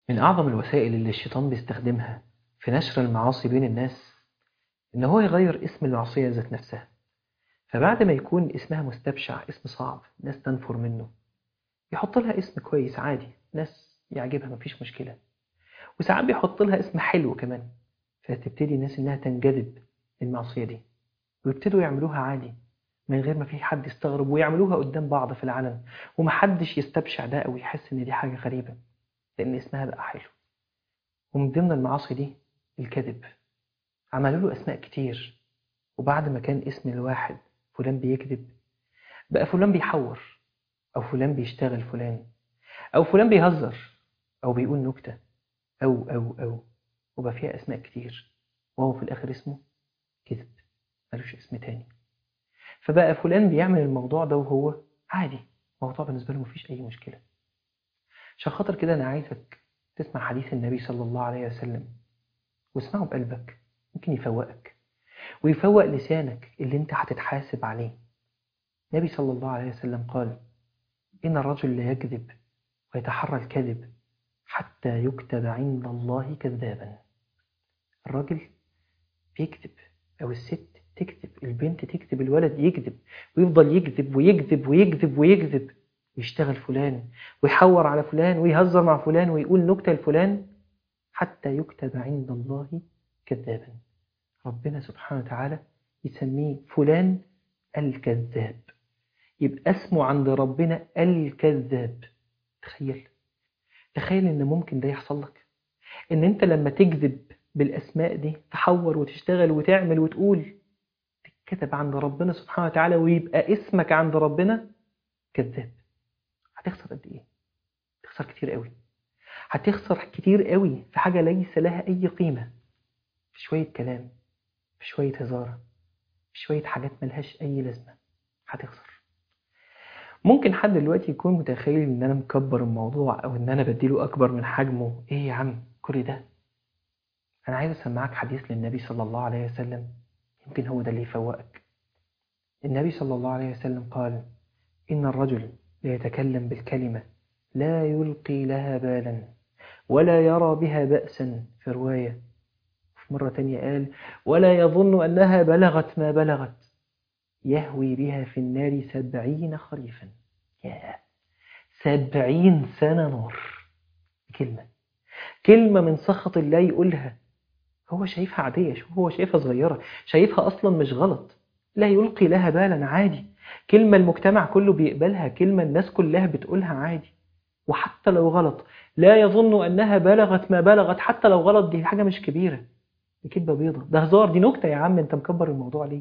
من أعظم الوسائل اللي الشيطان بيستخدمها في نشر المعاصي بين الناس إن هو يغير اسم المعصية ذات نفسها فبعد ما يكون اسمها مستبشع اسم صعب ناس تنفر منه يحط لها اسم كويس عادي ناس يعجبها مفيش مشكلة وساعات بيحط لها اسم حلو كمان فتبتدي الناس إنها تنجذب للمعصية دي ويبتدوا يعملوها عادي من غير ما في حد يستغرب ويعملوها قدام بعض في العلن ومحدش يستبشع ده أو يحس إن دي حاجة غريبة لأن اسمها بقى حلو ومن ضمن المعاصي دي الكذب عملوا له أسماء كتير وبعد ما كان اسم الواحد فلان بيكذب بقى فلان بيحور أو فلان بيشتغل فلان أو فلان بيهزر أو بيقول نكتة أو أو أو وبقى فيها أسماء كتير وهو في الآخر اسمه كذب ملوش اسم تاني فبقى فلان بيعمل الموضوع ده وهو عادي موضوع بالنسبة له مفيش أي مشكلة عشان خاطر كده أنا عايزك تسمع حديث النبي صلى الله عليه وسلم واسمعه بقلبك ممكن يفوقك ويفوق لسانك اللي انت هتتحاسب عليه النبي صلى الله عليه وسلم قال إن الرجل لا يكذب ويتحرى الكذب حتى يكتب عند الله كذابا الراجل بيكذب أو الست تكذب البنت تكذب الولد يكذب ويفضل يكذب ويكذب ويكذب ويكذب ويشتغل فلان ويحور على فلان ويهزر مع فلان ويقول نكتة لفلان حتى يكتب عند الله كذابا ربنا سبحانه وتعالى يسميه فلان الكذاب يبقى اسمه عند ربنا الكذاب تخيل تخيل ان ممكن ده يحصل لك ان انت لما تكذب بالاسماء دي تحور وتشتغل وتعمل وتقول تتكتب عند ربنا سبحانه وتعالى ويبقى اسمك عند ربنا كذاب هتخسر قد ايه تخسر كتير قوي هتخسر كتير قوي في حاجة ليس لها أي قيمة في شوية كلام في شوية هزار في شوية حاجات ملهاش أي لازمة هتخسر ممكن حد دلوقتي يكون متخيل إن أنا مكبر الموضوع أو إن أنا بديله أكبر من حجمه إيه يا عم كل ده أنا عايز أسمعك حديث للنبي صلى الله عليه وسلم يمكن هو ده اللي يفوقك النبي صلى الله عليه وسلم قال إن الرجل ليتكلم بالكلمة لا يلقي لها بالا ولا يرى بها بأسا في رواية في مرة تانية قال ولا يظن أنها بلغت ما بلغت يهوي بها في النار سبعين خريفا يا سبعين سنة نار كلمة كلمة من سخط الله يقولها هو شايفها عادية شوف هو شايفها صغيرة شايفها أصلا مش غلط لا يلقي لها بالا عادي كلمة المجتمع كله بيقبلها كلمة الناس كلها بتقولها عادي وحتى لو غلط لا يظن أنها بلغت ما بلغت حتى لو غلط دي حاجة مش كبيرة دي كدبة بيضة ده هزار دي نكتة يا عم انت مكبر الموضوع ليه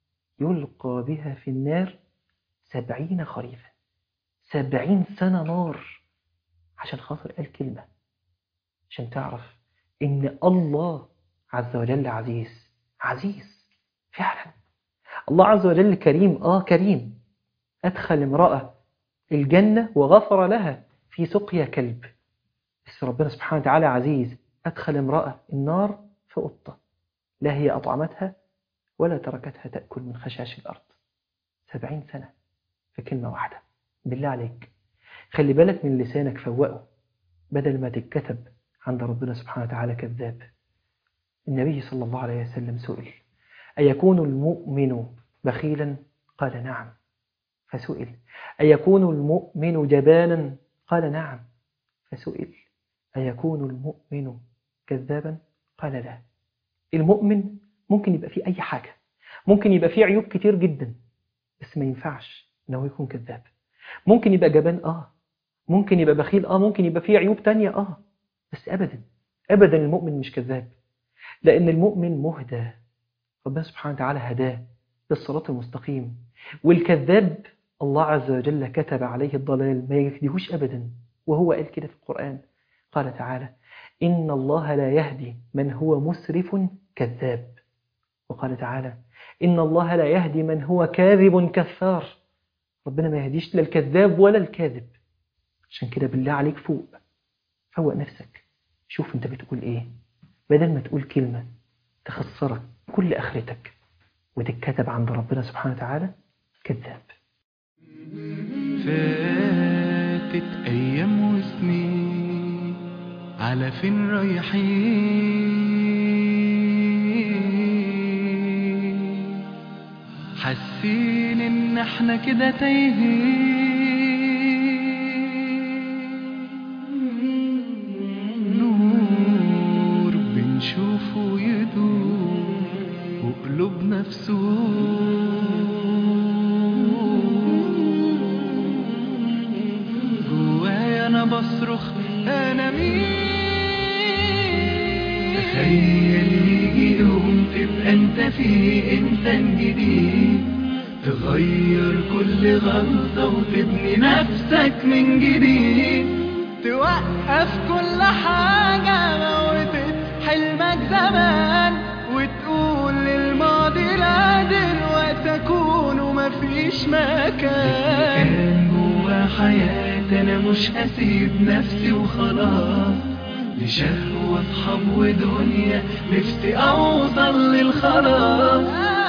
يلقى بها في النار سبعين خريفا سبعين سنة نار عشان خاطر قال كلمة عشان تعرف إن الله عز وجل عزيز عزيز فعلا الله عز وجل كريم آه كريم أدخل امرأة الجنة وغفر لها في سقيا كلب بس ربنا سبحانه وتعالى عزيز أدخل امرأة النار في قطة لا هي أطعمتها ولا تركتها تأكل من خشاش الأرض سبعين سنة في كلمة واحدة بالله عليك خلي بالك من لسانك فوقه بدل ما تتكتب عند ربنا سبحانه وتعالى كذاب النبي صلى الله عليه وسلم سئل أيكون المؤمن بخيلا قال نعم فسئل أيكون المؤمن جبانا قال نعم فسئل أيكون المؤمن كذابا قال لا المؤمن ممكن يبقى فيه أي حاجة ممكن يبقى فيه عيوب كتير جدا بس ما ينفعش أنه يكون كذاب ممكن يبقى جبان آه ممكن يبقى بخيل آه ممكن يبقى فيه عيوب تانية آه بس أبدا أبدا المؤمن مش كذاب لأن المؤمن مهدى ربنا سبحانه وتعالى هداه للصراط المستقيم والكذاب الله عز وجل كتب عليه الضلال ما يهديهوش أبدا وهو قال كده في القرآن قال تعالى إن الله لا يهدي من هو مسرف كذاب وقال تعالى إن الله لا يهدي من هو كاذب كفار ربنا ما يهديش لا الكذاب ولا الكاذب عشان كده بالله عليك فوق فوق نفسك شوف انت بتقول ايه بدل ما تقول كلمة تخسرك كل آخرتك وتتكتب عند ربنا سبحانه وتعالى كذاب فاتت أيام وسنين على فين رايحين حاسين ان احنا كده تايهين نور بنشوفه يدور وقلوبنا في جوايا انا بصرخ انا مين تخيل يجي يوم تبقى انت فيه انسان جديد تغير كل غلطة وتبني نفسك من جديد توقف كل حاجة موتت حلمك زمان وتقول للماضي لا دلوقتي اكون ومفيش مكان كان جوا حياتي انا مش هسيب نفسي وخلاص لشهوة اصحاب ودنيا نفسي اوصل للخلاص